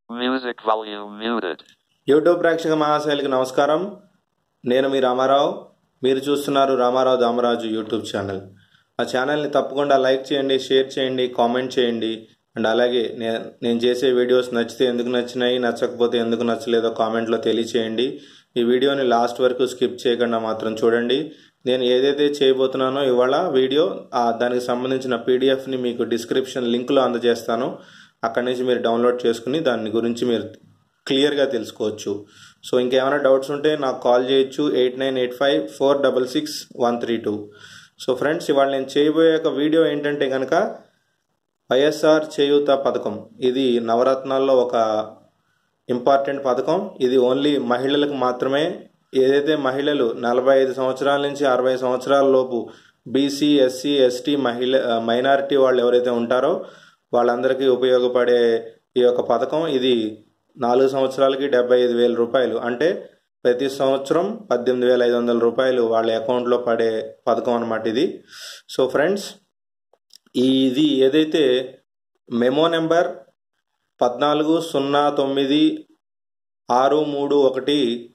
Music volume muted. YouTube ప్రేక్షక మహాశైలికి నమస్కారం నేను మీ రామారావు మీరు చూస్తున్నారు రామారావు దామరాజు యూట్యూబ్ ఛానల్ ఆ ఛానల్ని తప్పకుండా లైక్ చేయండి షేర్ చేయండి కామెంట్ చేయండి అండ్ అలాగే నే- నేను చేసే వీడియోస్ నచ్చితే ఎందుకు నచ్చినాయి నచ్చకపోతే ఎందుకు నచ్చలేదో కామెంట్లో తెలియచేయండి ఈ వీడియోని లాస్ట్ వరకు స్కిప్ చేయకుండా మాత్రం చూడండి నేను ఏదైతే చేయబోతున్నానో ఇవాళ వీడియో ఆ దానికి సంబంధించిన పీడిఎఫ్ని మీకు డిస్క్రిప్షన్ లింక్లో అందజేస్తాను అక్కడి నుంచి మీరు డౌన్లోడ్ చేసుకుని దాని గురించి మీరు క్లియర్గా తెలుసుకోవచ్చు సో ఇంకేమైనా డౌట్స్ ఉంటే నాకు కాల్ చేయొచ్చు eight nine eight five four double six one three two so friends ఇవాళ నేను చేయబోయే ఒక వీడియో ఏంటంటే కనుక వైఎస్ఆర్ చేయూత పథకం ఇది నవరత్నాల్లో ఒక ఇంపార్టెంట్ పథకం ఇది ఓన్లీ మహిళలకు మాత్రమే ఏదైతే మహిళలు నలభై ఐదు సంవత్సరాల నుంచి అరవై సంవత్సరాల లోపు బీసీ ఎస్సీ ఎస్టీ మహిళ మైనారిటీ వాళ్ళు ఎవరైతే ఉంటారో వాళ్ళందరికీ ఉపయోగపడే ఈ యొక్క పథకం ఇది నాలుగు సంవత్సరాలకి డెబ్బై ఐదు వేల రూపాయలు అంటే ప్రతి సంవత్సరం పద్దెనిమిది వేల ఐదు వందల రూపాయలు వాళ్ళ అకౌంట్లో పడే పథకం అనమాట ఇది సో ఫ్రెండ్స్ ఇది ఏదైతే మెమో నెంబర్ పద్నాలుగు సున్నా తొమ్మిది ఆరు మూడు ఒకటి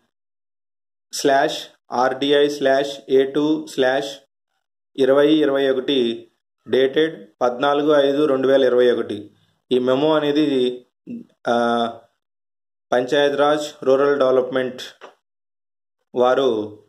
slash RDI slash A two slash ఇరవై ఇరవై ఒకటి డేటెడ్ పద్నాలుగు ఐదు రెండు వేల ఇరవై ఒకటి ఈ మెమో అనేది ఆ, పంచాయత్ రాజ్ రూరల్ డెవలప్మెంట్ వారు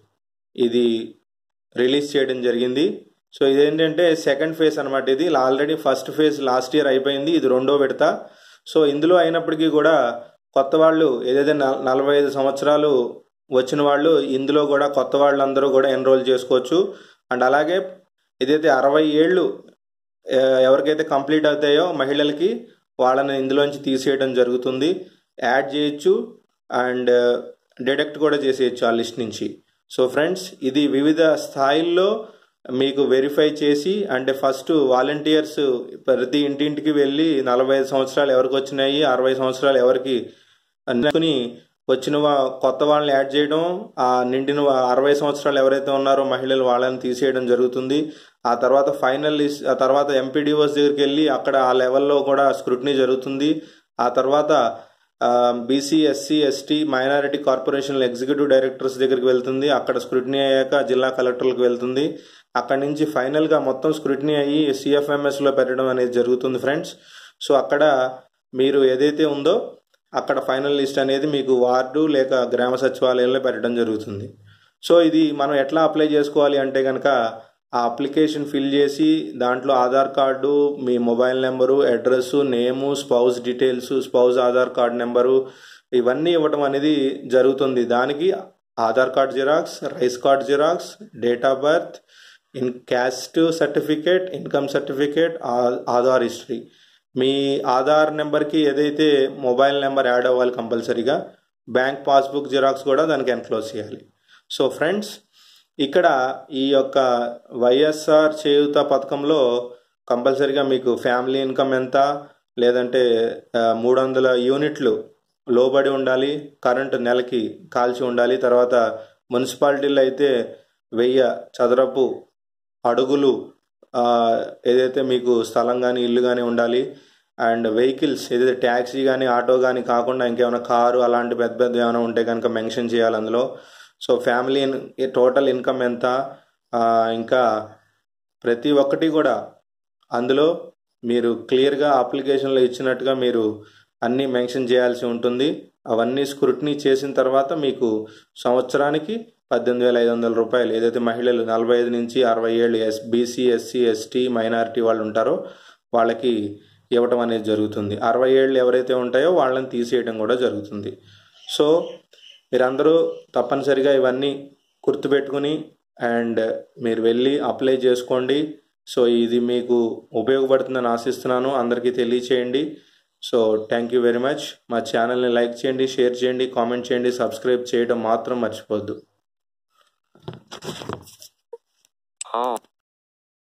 ఇది రిలీజ్ చేయడం జరిగింది సో ఇదేంటంటే సెకండ్ ఫేజ్ అనమాట ఇది already first phase last year అయిపోయింది ఇది రెండో విడత సో ఇందులో అయినప్పటికీ కూడా కొత్త వాళ్ళు ఏదైతే నల- నలభై ఐదు సంవత్సరాలు వచ్చిన వాళ్ళు ఇందులో కూడా కొత్త వాళ్ళందరూ కూడా ఎన్రోల్ చేసుకోవచ్చు అండ్ అలాగే ఏదైతే అరవై ఏళ్ళు ఆ, ఎవరికైతే కంప్లీట్ అవుతాయో మహిళలకి వాళ్ళని ఇందులోంచి తీసేయడం జరుగుతుంది యాడ్ చేయొచ్చు అండ్ డిడక్ట్ కూడా చేసేయచ్చు ఆ లిస్ట్ నుంచి సో ఫ్రెండ్స్ ఇది వివిధ స్థాయిల్లో మీకు వెరిఫై చేసి అంటే ఫస్ట్ వాలంటీర్స్ ప్రతి ఇంటింటికి వెళ్ళి నలభై ఐదు సంవత్సరాలు ఎవరికి వచ్చినాయి అరవై సంవత్సరాలు ఎవరికి అనుకుని వచ్చిన వా- కొత్త వాళ్ళని యాడ్ చేయడం ఆ నిండిన వా- అరవై సంవత్సరాలు ఎవరైతే ఉన్నారో మహిళలు వాళ్ళని తీసేయడం జరుగుతుంది ఆ తర్వాత ఫైనల్ లిస్ట్ ఆ తర్వాత ఎంపీడీఓస్ దగ్గరికి వెళ్ళి అక్కడ ఆ లెవెల్లో కూడా స్క్రూటినీ జరుగుతుంది ఆ తర్వాత BC SC ST minority corporation executive directors దగ్గరికి వెళ్తుంది అక్కడ స్క్రూటినీ అయ్యాక జిల్లా కలెక్టర్లకు వెళ్తుంది అక్కడి నుంచి ఫైనల్గా మొత్తం స్క్రూటినీ అయ్యి సిఎఫ్ఎంఎస్లో పెట్టడం అనేది జరుగుతుంది ఫ్రెండ్స్ సో అక్కడ మీరు ఏదైతే ఉందో అక్కడ ఫైనల్ లిస్ట్ అనేది మీకు వార్డు లేక గ్రామ సచివాలయంలో పెట్టడం జరుగుతుంది సో ఇది మనం ఎట్లా అప్లై చేసుకోవాలి అంటే కనుక ఆ అప్లికేషన్ ఫిల్ చేసి దాంట్లో ఆధార్ కార్డు మీ mobile number address name spouse details spouse Aadhaar card number ఇవన్నీ ఇవ్వటం అనేది జరుగుతుంది దానికి Aadhaar card xerox rice card xerox date of birth in caste certificate income certificate Aadhaar history మీ ఆధార్ నెంబర్కి ఏదైతే మొబైల్ నెంబర్ యాడ్ అవ్వాలి కంపల్సరీగా బ్యాంక్ పాస్బుక్ జిరాక్స్ కూడా దానికి ఎన్క్లోజ్ చేయాలి సో ఫ్రెండ్స్ ఇక్కడ ఈ యొక్క వైఎస్ఆర్ చేయూత పథకంలో కంపల్సరీగా మీకు ఫ్యామిలీ ఇన్కమ్ ఎంత లేదంటే మూడు వందల యూనిట్లు లోబడి ఉండాలి కరెంటు నెలకి కాల్చి ఉండాలి తర్వాత మున్సిపాలిటీలో అయితే వెయ్యి చదరపు అడుగులు ఆ, ఏదైతే మీకు స్థలం కానీ ఇల్లు కానీ ఉండాలి అండ్ వెహికల్స్ ఏదైతే ట్యాక్సీ కానీ ఆటో కానీ కాకుండా ఇంకేమైనా కారు అలాంటి పెద్ద పెద్ద ఏమైనా ఉంటే కనుక మెన్షన్ చేయాలి అందులో so family in total income ఎంత ఆ, ఇంకా ప్రతి ఒక్కటి కూడా అందులో మీరు క్లియర్గా అప్లికేషన్లో ఇచ్చినట్టుగా మీరు అన్నీ మెన్షన్ చేయాల్సి ఉంటుంది అవన్నీ స్క్రూటినీ చేసిన తర్వాత మీకు సంవత్సరానికి పద్దెనిమిది వేల ఐదు వందల రూపాయలు ఏదైతే మహిళలు నలభై ఐదు నుంచి అరవై ఏళ్ళు S BC SC ST minority వాళ్ళు ఉంటారో వాళ్ళకి ఇవ్వటం అనేది జరుగుతుంది అరవై ఏళ్ళు ఎవరైతే ఉంటాయో వాళ్ళని తీసేయడం కూడా జరుగుతుంది సో మీరందరూ తప్పనిసరిగా ఇవన్నీ గుర్తుపెట్టుకుని అండ్ మీరు వెళ్ళి అప్లై చేసుకోండి సో ఇది మీకు ఉపయోగపడుతుందని ఆశిస్తున్నాను అందరికీ తెలియచేయండి so thank you very much మా ఛానల్ని లైక్ చేయండి షేర్ చేయండి కామెంట్ చేయండి సబ్స్క్రైబ్ చేయడం మాత్రం మర్చిపోద్దు Home.